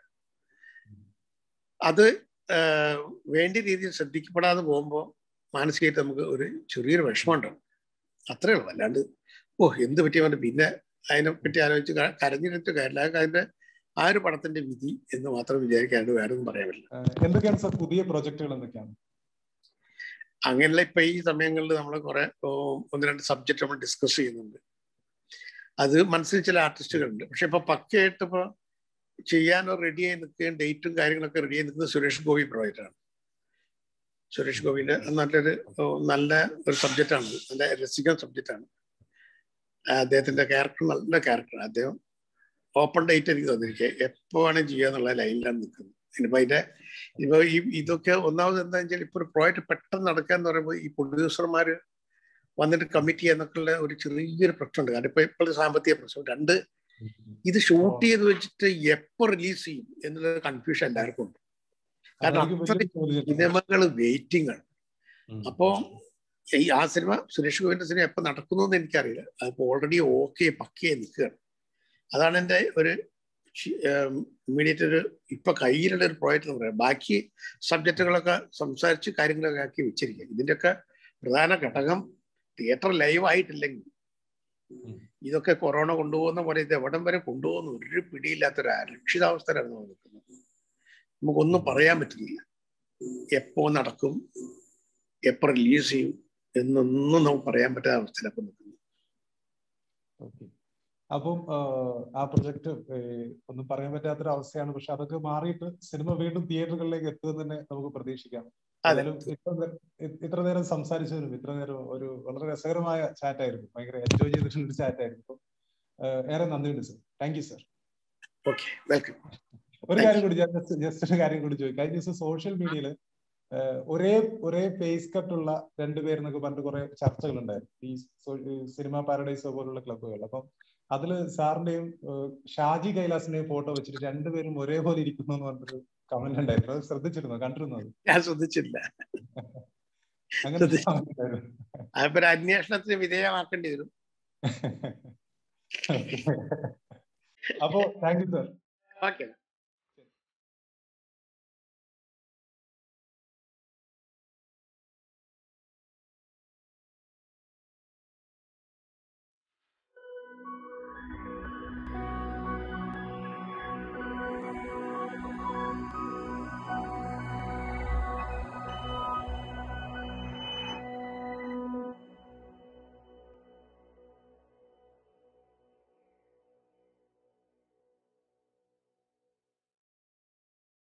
അത് വേണ്ട രീതിയിൽ ശ്രദ്ധിക്കപ്പെടാതെ പോകുമ്പോൾ മാനസികമായിട്ട് നമുക്ക് ഒരു ചെറിയൊരു വിഷമമുണ്ടാവും അത്രേ ഉള്ളൂ അല്ലാണ്ട് ഓ എന്ത് പറ്റിയ പിന്നെ അതിനെ പറ്റി ആലോചിച്ച് കരഞ്ഞിട്ട് കാര്യമില്ല അതിന്റെ ആ ഒരു പടത്തിന്റെ വിധി എന്ന് മാത്രം വിചാരിക്കാണ്ട് വേറെ ഒന്നും പറയാൻ പറ്റില്ല എന്തൊക്കെയാണ് സാർ പുതിയ പ്രൊജക്ടുകൾ എന്തൊക്കെയാണ് അങ്ങനെയുള്ള ഇപ്പൊ ഈ സമയങ്ങളിൽ നമ്മൾ കുറെ ഒന്ന് രണ്ട് സബ്ജക്ട് നമ്മൾ ഡിസ്കസ് ചെയ്യുന്നുണ്ട് അത് മനസ്സിൽ ചില ആർട്ടിസ്റ്റുകളുണ്ട് പക്ഷെ ഇപ്പൊ പക്കയായിട്ട് ഇപ്പൊ ചെയ്യാനോ റെഡിയായി നിൽക്കുകയും ഡേറ്റും കാര്യങ്ങളൊക്കെ റെഡിയായി നിൽക്കുന്നത് സുരേഷ് ഗോപി പ്രോജക്റ്റാണ് സുരേഷ് ഗോപിന്റെ നല്ലൊരു നല്ല ഒരു സബ്ജക്റ്റാണ് നല്ല രസിക്കുന്ന സബ്ജക്റ്റാണ് അദ്ദേഹത്തിന്റെ ക്യാരക്ടർ നല്ല ക്യാരക്ടറാണ് അദ്ദേഹം ഓപ്പൺ ഡേറ്റ് എനിക്ക് തന്നിരിക്കുക എപ്പോ വേണേലും ചെയ്യാന്നുള്ള ലൈനിലാണ് നിൽക്കുന്നത് ഇനിയിപ്പോ അതിന്റെ ഇപ്പൊ ഈ ഇതൊക്കെ ഒന്നാമത് എന്താ വെച്ചാൽ ഇപ്പൊ ഒരു പ്രോജക്റ്റ് പെട്ടെന്ന് നടക്കുക എന്ന് പറയുമ്പോൾ ഈ പ്രൊഡ്യൂസർമാര് വന്നിട്ട് കമ്മിറ്റ് ചെയ്യാന്നൊക്കെയുള്ള ഒരു ചെറിയൊരു പ്രശ്നമുണ്ട് കാരണം ഇപ്പൊ ഇപ്പോഴത്തെ സാമ്പത്തിക പ്രശ്നം രണ്ട് ഇത് ഷൂട്ട് ചെയ്ത് വെച്ചിട്ട് എപ്പോ റിലീസ് ചെയ്യും എന്നുള്ള കൺഫ്യൂഷൻ എല്ലാവർക്കും ഉണ്ട് കാരണം അത്രയും സിനിമകൾ വെയിറ്റിംഗ് ആണ് അപ്പോ ഈ ആ സിനിമ സുരേഷ് ഗോവിന്റെ സിനിമ എപ്പോ നടക്കുന്നു എന്ന് എനിക്കറിയില്ല അതിപ്പോ ഓൾറെഡി ഓക്കെ പക്കയായി നിൽക്കുകയാണ് അതാണ് എൻ്റെ ഒരു ഇമ്മീഡിയറ്റ് ഒരു ഇപ്പൊ കയ്യിലുള്ള ഒരു പ്രോജക്റ്റ് എന്ന് പറയാം ബാക്കി സബ്ജക്റ്റുകളൊക്കെ സംസാരിച്ച് കാര്യങ്ങളൊക്കെ ആക്കി വെച്ചിരിക്കുക ഇതിൻ്റെയൊക്കെ പ്രധാന ഘടകം തിയേറ്റർ ലൈവ് ആയിട്ടില്ലെങ്കിൽ ഇതൊക്കെ കൊറോണ കൊണ്ടുപോകുന്ന പോലെ ഇത് എവിടം വരെ കൊണ്ടുപോകുന്ന ഒരു പിടിയില്ലാത്തൊരു അരക്ഷിതാവസ്ഥയിലാണ് നമ്മൾ നിൽക്കുന്നത് നമുക്കൊന്നും പറയാൻ പറ്റുന്നില്ല എപ്പോ നടക്കും എപ്പോ റിലീസ് ചെയ്യും എന്നൊന്നും നമുക്ക് പറയാൻ പറ്റാത്ത അവസ്ഥയിലൊക്കെ നിൽക്കുന്നു അപ്പം ആ പ്രൊജക്ട് ഒന്നും പറയാൻ പറ്റാത്തൊരു അവസ്ഥയാണ് പക്ഷെ അതൊക്കെ മാറിയിട്ട് സിനിമ വീണ്ടും തിയേറ്ററുകളിലേക്ക് എത്തുമെന്ന് തന്നെ നമുക്ക് പ്രതീക്ഷിക്കാം ഏതായാലും ഇത്ര നേരം സംസാരിച്ചതിനും ഇത്ര നേരം ഒരു വളരെ രസകരമായ ചാറ്റ് ആയിരുന്നു ഭയങ്കര എൻജോയ് ചെയ്തിട്ടുള്ള ഒരു ചാറ്റ് ആയിരുന്നു അപ്പം ഏറെ നന്ദിയുണ്ട് സർ താങ്ക് യു സർ ഒരു കാര്യം കൂടി ജസ്റ്റ് ജസ്റ്റ് ഒരു കാര്യം കൂടി ചോദിക്കാം കഴിഞ്ഞ ദിവസം സോഷ്യൽ മീഡിയയിൽ ഒരേ ഒരേ ഫേസ് കട്ടുള്ള രണ്ടുപേരെന്നൊക്കെ പറഞ്ഞിട്ട് കുറെ ചർച്ചകൾ ഉണ്ടായിരുന്നു ഈ സിനിമ പാരഡൈസോ പോലുള്ള ക്ലബ്ബുകൾ അപ്പം അതില് സാറിന്റെയും ഷാജി കൈലാസിന്റെയും ഫോട്ടോ വെച്ചിട്ട് രണ്ടുപേരും ഒരേപോലെ ഇരിക്കുന്നു എന്ന് പറഞ്ഞിട്ട് കമന്റ് ഉണ്ടായിരുന്നു അത് ശ്രദ്ധിച്ചിരുന്നോ കണ്ടിരുന്നോ ഞാൻ ശ്രദ്ധിച്ചില്ല അതിപ്പോ അന്വേഷണത്തിന് വിധേയമാക്കേണ്ടി വരും അപ്പോ താങ്ക് യു സർ ഓക്കെ